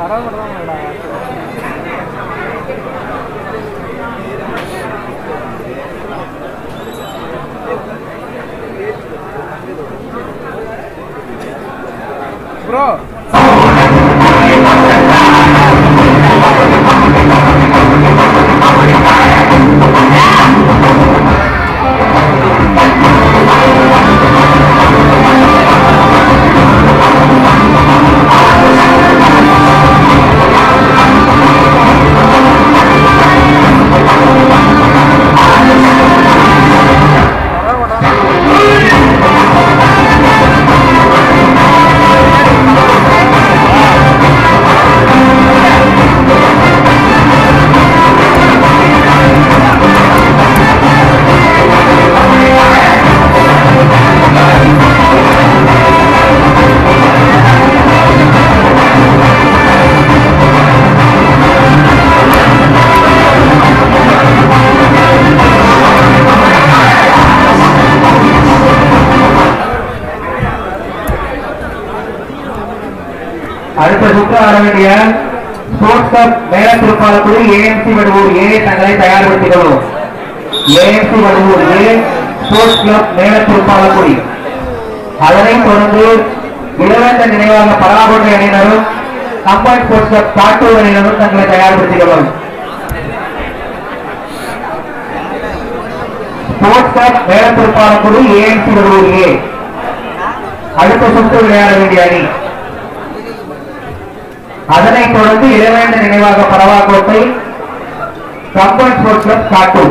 Bro அடுத்த சுற்று ஆட வேண்டிய ஸ்போர்ட்ஸ் கப் மேல திருப்பாலக்குடி ஏஎம்சி வடுவூர் ஏ தங்களை தயார்படுத்திக் கொள்ளும் AMC Vaduvur A sports club Mela Thiruppalakkudi அதனைத் தொடர்ந்து இளவேந்த நினைவாக பராபோட்டை அணியினரும் கம்பைன் ஸ்போர்ட்ஸ் கிளப் காட்டூர் அணியினரும் தங்களை தயார்படுத்திக் கொள்ளும் ஸ்போர்ட்ஸ் கப் மேல திருப்பாலக்குடி ஏஎம்சி வடுவூர் ஏ அடுத்த சுற்று விளையாட வேண்டிய அணி அதனைத் தொடர்ந்து இளவேந்த நினைவாக பரவாக்கோட்டை கம்பன் ஸ்போர்ட்ஸ் கிளப் காட்டூர்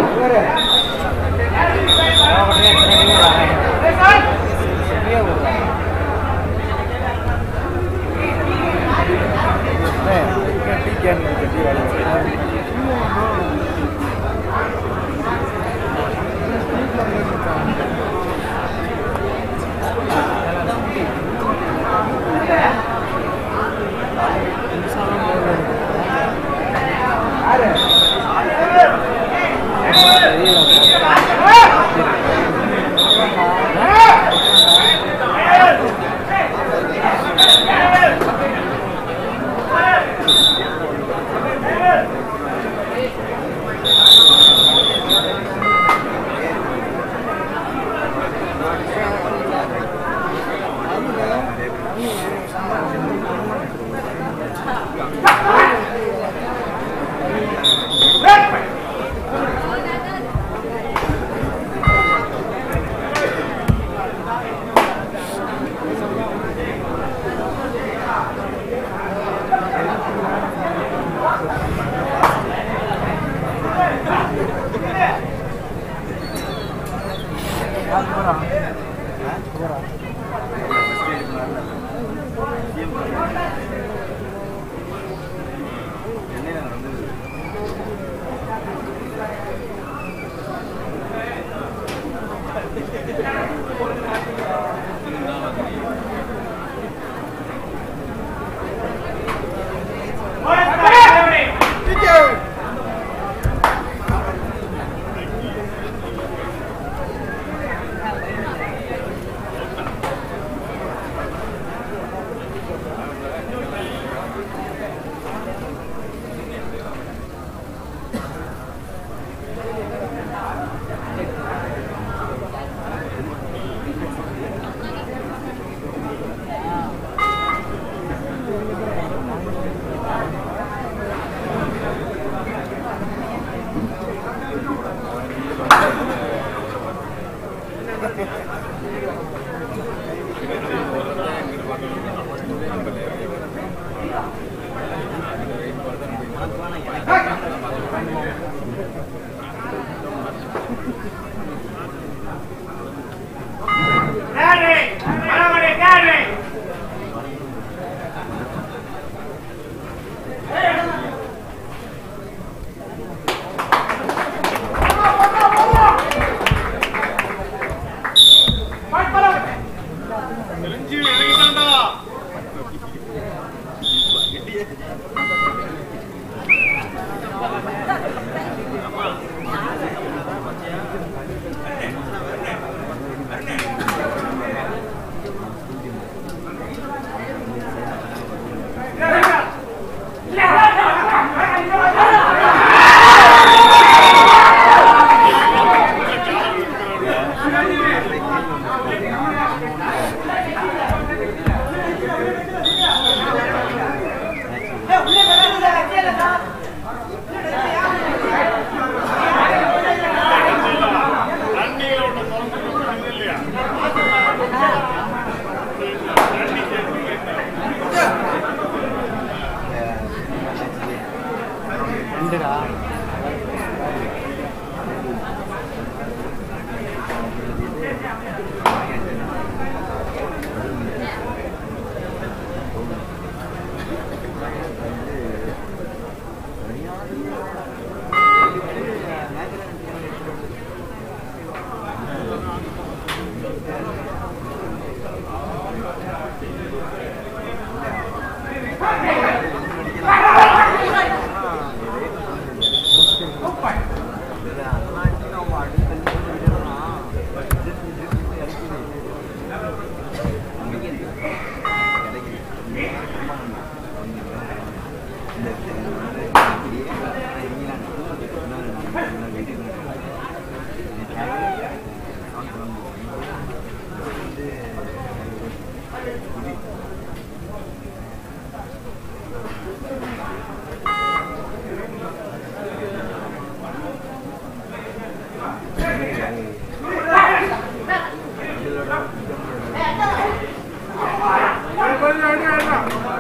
கொஞ்சம் அடி அடிடா.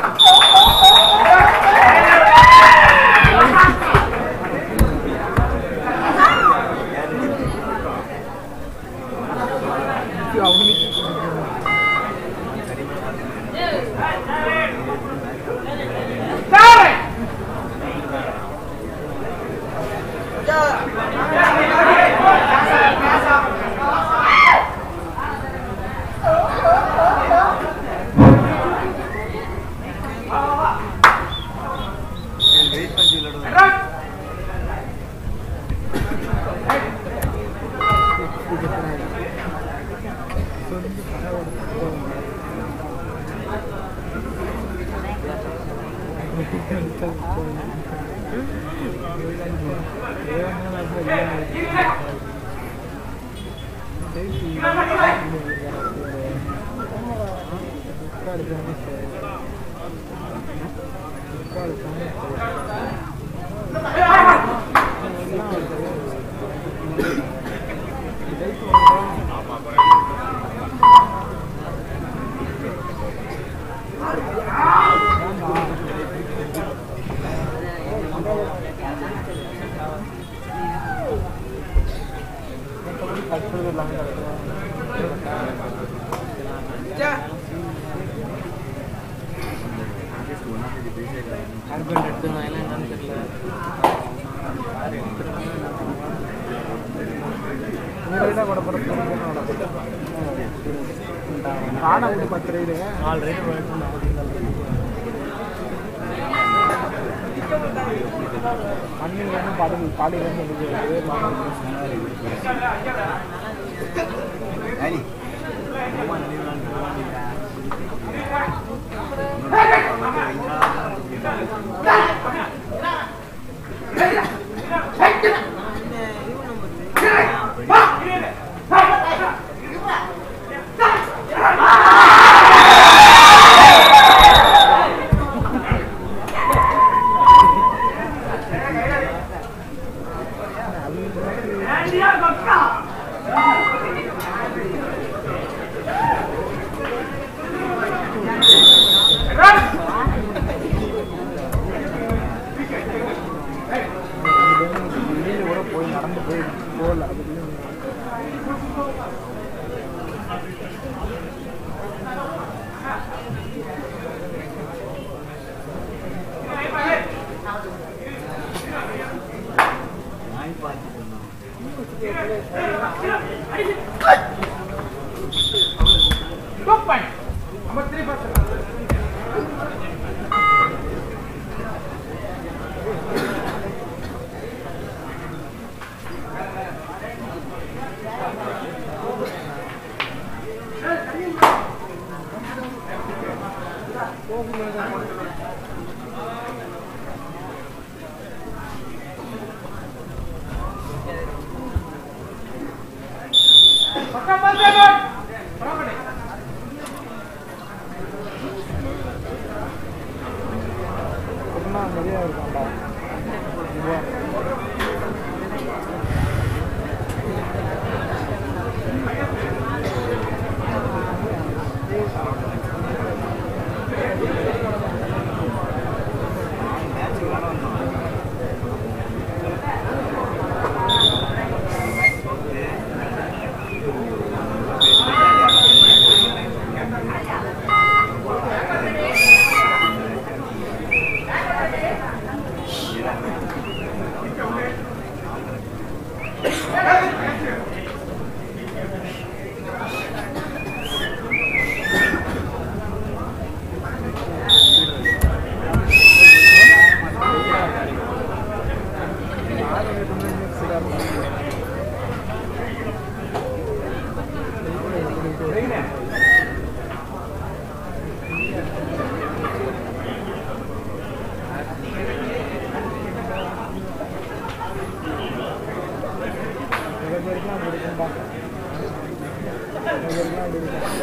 சாவை. ரன். காணாம பத்து ரைடு நாலு ரைடு அண்ணன் வேணும் படகு காலையிலேருந்து வெளியில் கூட போய் நடந்து போய் போகல அதுலேயும் Top point. Number three person. பக்கம் வந்து பரவாயில்லை கொரோனா நிறையா இருக்காண்டா இதுவா.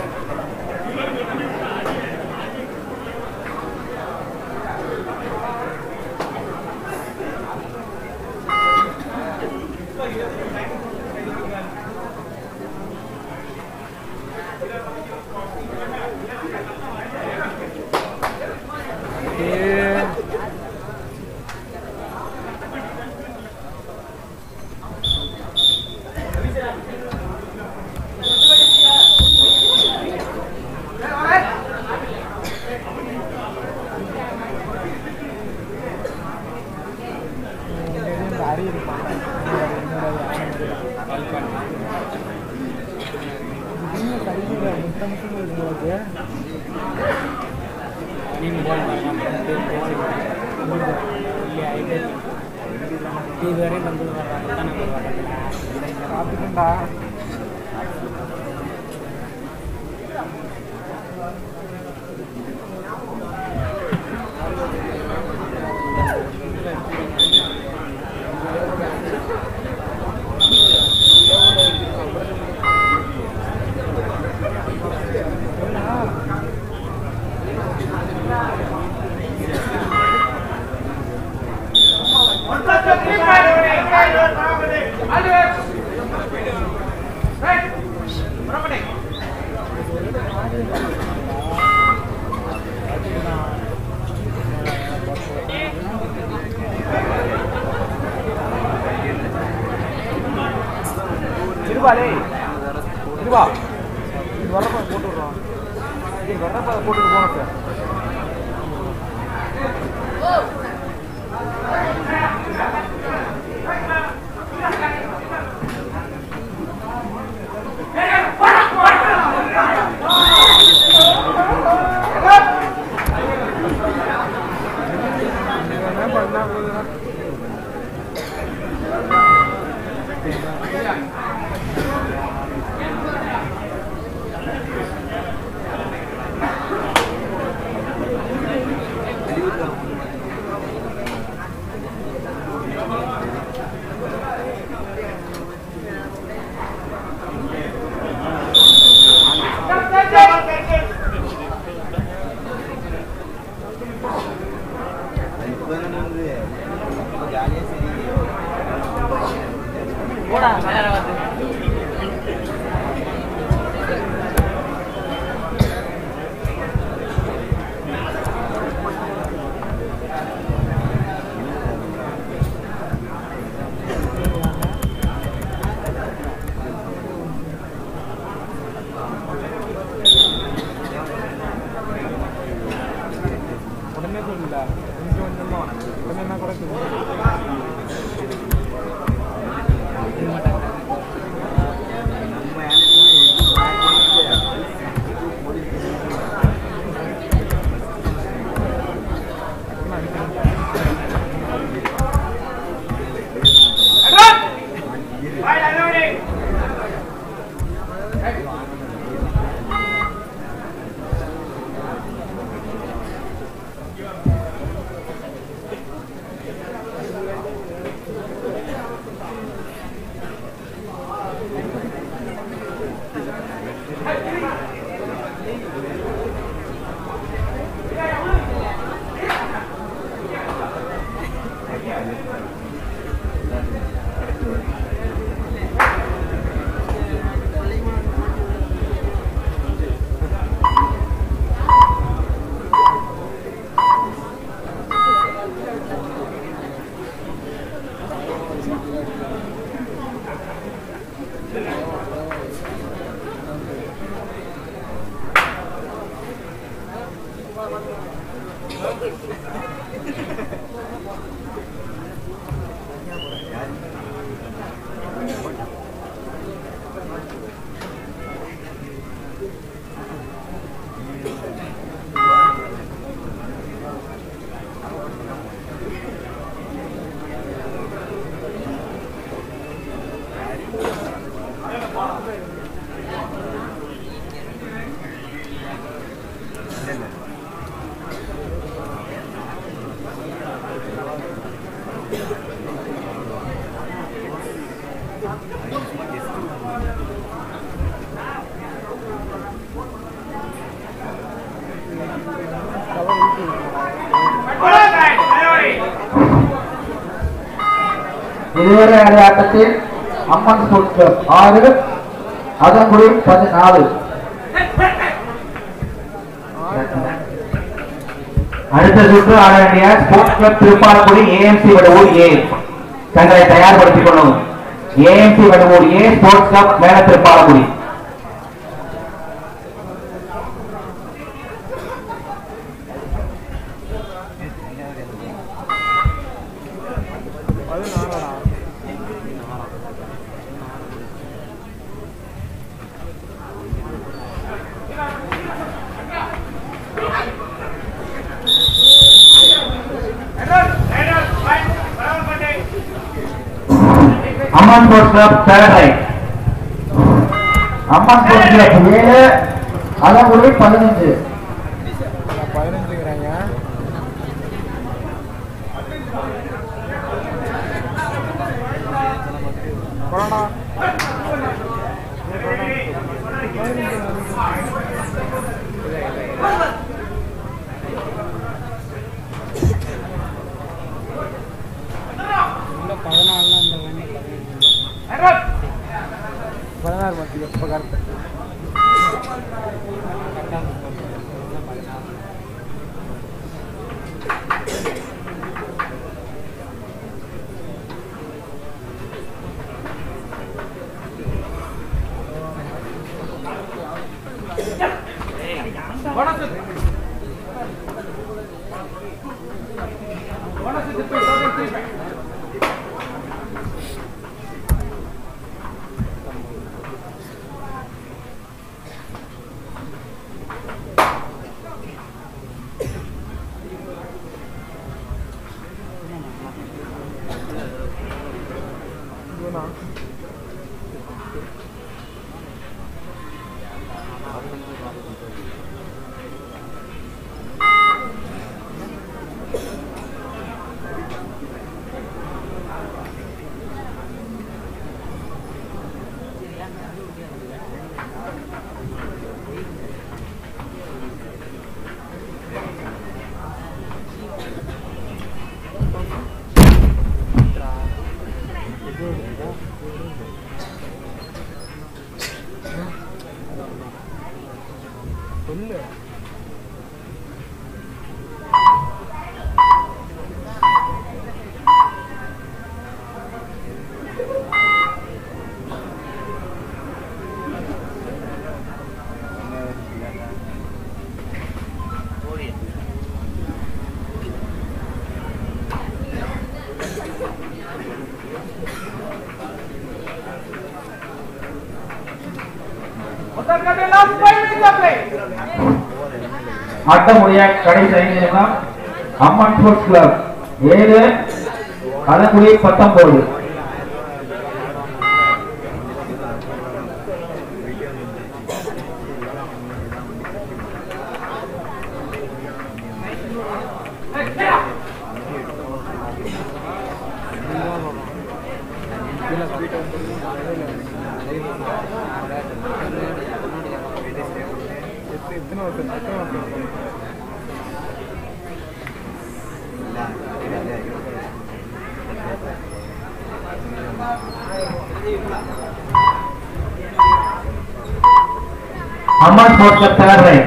அரி இருப்பாங்க கடைசியில் முட்டை முட்டம் இருக்கும்போது இதுவரை வந்து வர்றாங்க தானே வர்றாங்க பார்த்துக்கண்டா இருபாலே இருபா இது வர்றப்ப போட்டு விட்றோம் இது வர்றப்ப அதை போட்டுட்டு போனோம் சார் என்ன பண்ணா போதுன்னா போடா வேற வந்து உடனே சொல்லல கொஞ்சம் கொஞ்சமா உடனே கூட சொல்லு இதுவரை ஆடிய ஆட்டத்தில் அம்மன் ஸ்போர்ட்ஸ் கிளப் ஆறு அதங்குடி பதினாலு அடுத்த சுற்று ஆட வேண்டிய sports club Thiruppalakkudi AMC Vadavur A தங்களை தயார்படுத்திக் கொள்ளவும் AMC Vadavur A sports club Mela Thiruppalakkudi பதினாறாடா Amman sports club third raid Amman sports club ஏழு அதங்குடி பதினஞ்சு பதினஞ்சுங்கிறாங்க கொரோனா இல்லை பதினாலுனா இந்த வேணி பதினாறு மத்தி எப்போ கரெக்ட் போனஸ் போனஸ் திருப்பி டோட்டல் த்ரீ ஃபைவ் இதுனா சொல்லு Utter cut last five minutes of play. ஆட்டம் முடிய கடைசி ஐந்து நிமிடம் அம்மன் ஸ்போர்ட்ஸ் கிளப் ஏழு அதங்குடி பத்தொன்பது எத்தனை எத்தனை வருஷம் எத்தனை வருஷம் Amman sports club third raid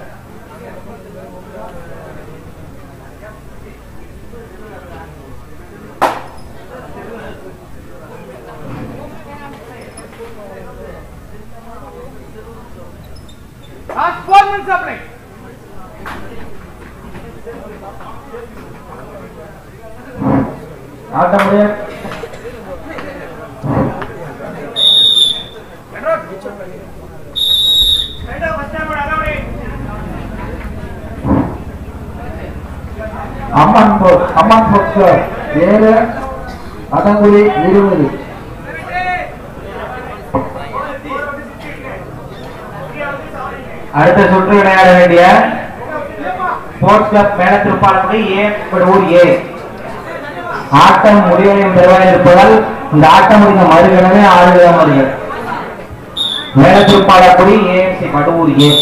Last four minutes of play. ஆட்டம் முடிய Amman sports Amman sports club ஏழு அதங்குடி இருபது அடுத்த சுற்று விளையாட வேண்டிய ஸ்போர்ட்ஸ் கிளப் மேல திருப்பாலக்குடி ஏ ஊர் ஏ ஆட்டம் முடிவடையும் தருவாயில் இருப்பதால் இந்த ஆட்டம் முடிந்த மறுகணமே ஆளுநர் வருகிறது Mela Thiruppalakkudi AMC Maduvur A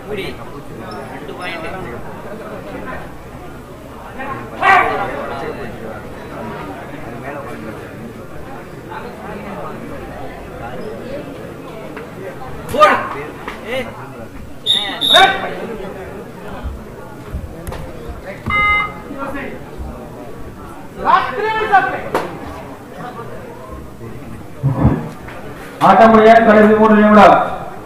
Last three minutes of play. ஆட்டம் முடிய கடைசி மூன்று நிமிடம்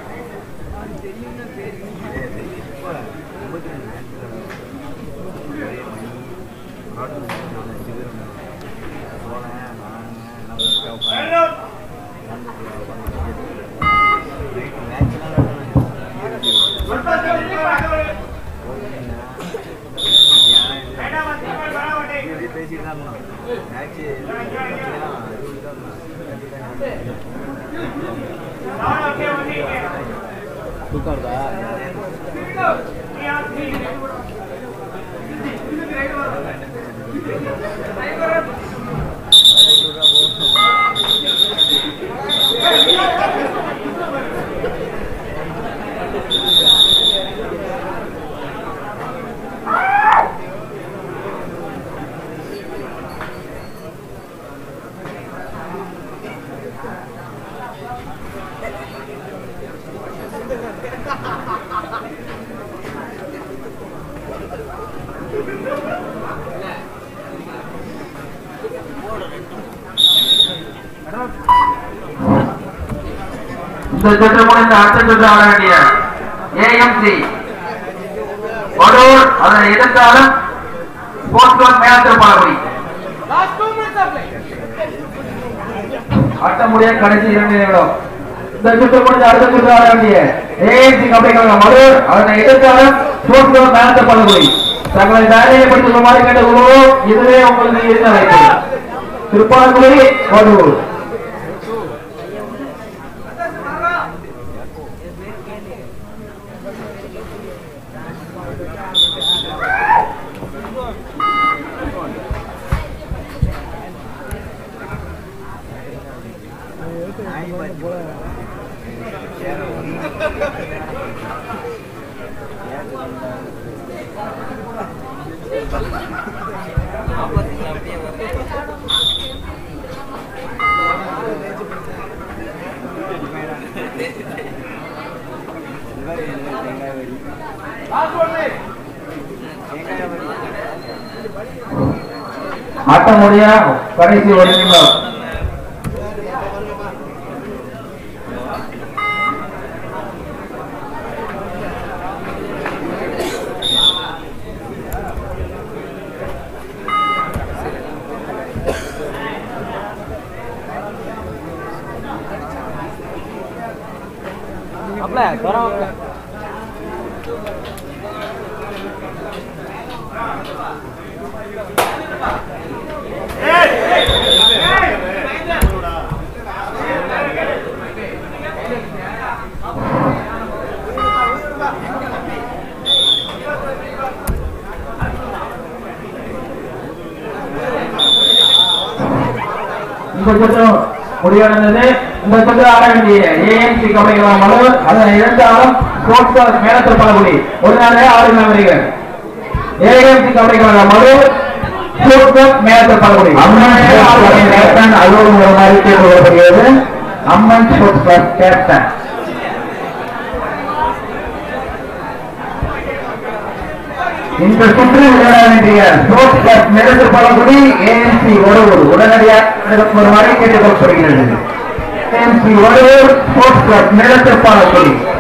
இந்த சுற்று முடிந்த அடுத்த சுற்று ஆட வேண்டிய ஏஎம்சி வடூர் அதனை எதிர்த்தாலும் sports club Melathiruppalapadi Last two minutes of play. ஆட்டம் முடிய கடைசி இரண்டு நிமிடம் இந்த சுற்று முடிந்த அடுத்த சுற்று ஆட வேண்டிய ஏஎம்சி கபடி கழகம் வடூர் அதனை எதிர்த்தாலும் ஸ்போர்ட்ஸ் கிளப் மேலத்திருப்பாளபடி தங்களை தயாரிப்படுத்திக் கொள்ளுமாறு கேட்டுக்கொள்வோம் இதுவே உங்களுக்கு இருந்த வைப்பு திருப்பாளக்குடி வடூர் Last one minute. ஆட்டம் முடிய கடைசி ஒரு நிமிடம் அப்பல தரோம் அப்பல இந்த சுற்றம் முடிவடைந்தது இந்த சுற்று ஆட வேண்டிய ஏஎம்சி கபடி மலு அதனை இரண்டாலும் ஸ்போர்ட்ஸ் கிளப் மேலத்தில் பலகுடி ஒரு நாளே ஆறு நபர்கள் ஏஎம்சி கபடி கழகம் மலு ஸ்போர்ட்ஸ் கிளப் மேலத்தில் பலகுடி கேப்டன் அலுவலகம் வருமாறு கேட்டுக்கொள்ளப்படுகிறது அம்மன் ஸ்போர்ட்ஸ் கிளப் கேப்டன் இந்த சுற்று விளையாட வேண்டிய ஸ்போர்ட்ஸ் கிளப் மேலத்தில் பலகுடி ஏஎம்சி ஒருவர் உடனடியாக வருமாறு கேட்டுக்கொள்ளப்படுகிறது ஏஎம்சி ஒருவர் ஸ்போர்ட்ஸ் கிளப் மேலத்தில் பலகுடி